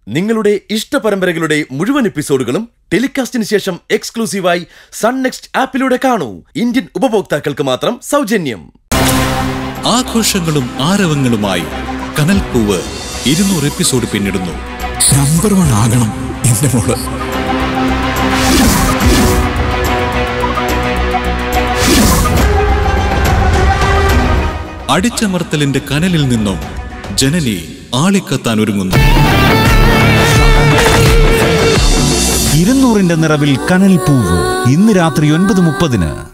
നിങ്ങളുടെ ഇഷ്ട പരമ്പരകളുടെ മുഴുവൻ എപ്പിസോഡുകളും ടെലികാസ്റ്റിന് ശേഷം എക്സ്ക്ലൂസീവായി സൺ നെക്സ്റ്റ് ആപ്പിലൂടെ കാണൂ ഇന്ത്യൻ ഉപഭോക്താക്കൾക്ക് മാത്രം സൗജന്യം ആഘോഷങ്ങളും ആരവങ്ങളുമായി കനൽപ്പൂവ് ഇരുന്നൂറ് എപ്പിസോഡ് പിന്നിടുന്നു നമ്പർ വൺ ആകണം എന്റെ മോള് അടിച്ചമർത്തലിന്റെ കനലിൽ നിന്നും ജനനി ആളിക്കത്താൻ ഒരുങ്ങുന്നു ഇരുന്നൂറിന്റെ നിറവിൽ കനൽ പൂവ് ഇന്ന് രാത്രി ഒൻപത് മുപ്പതിന്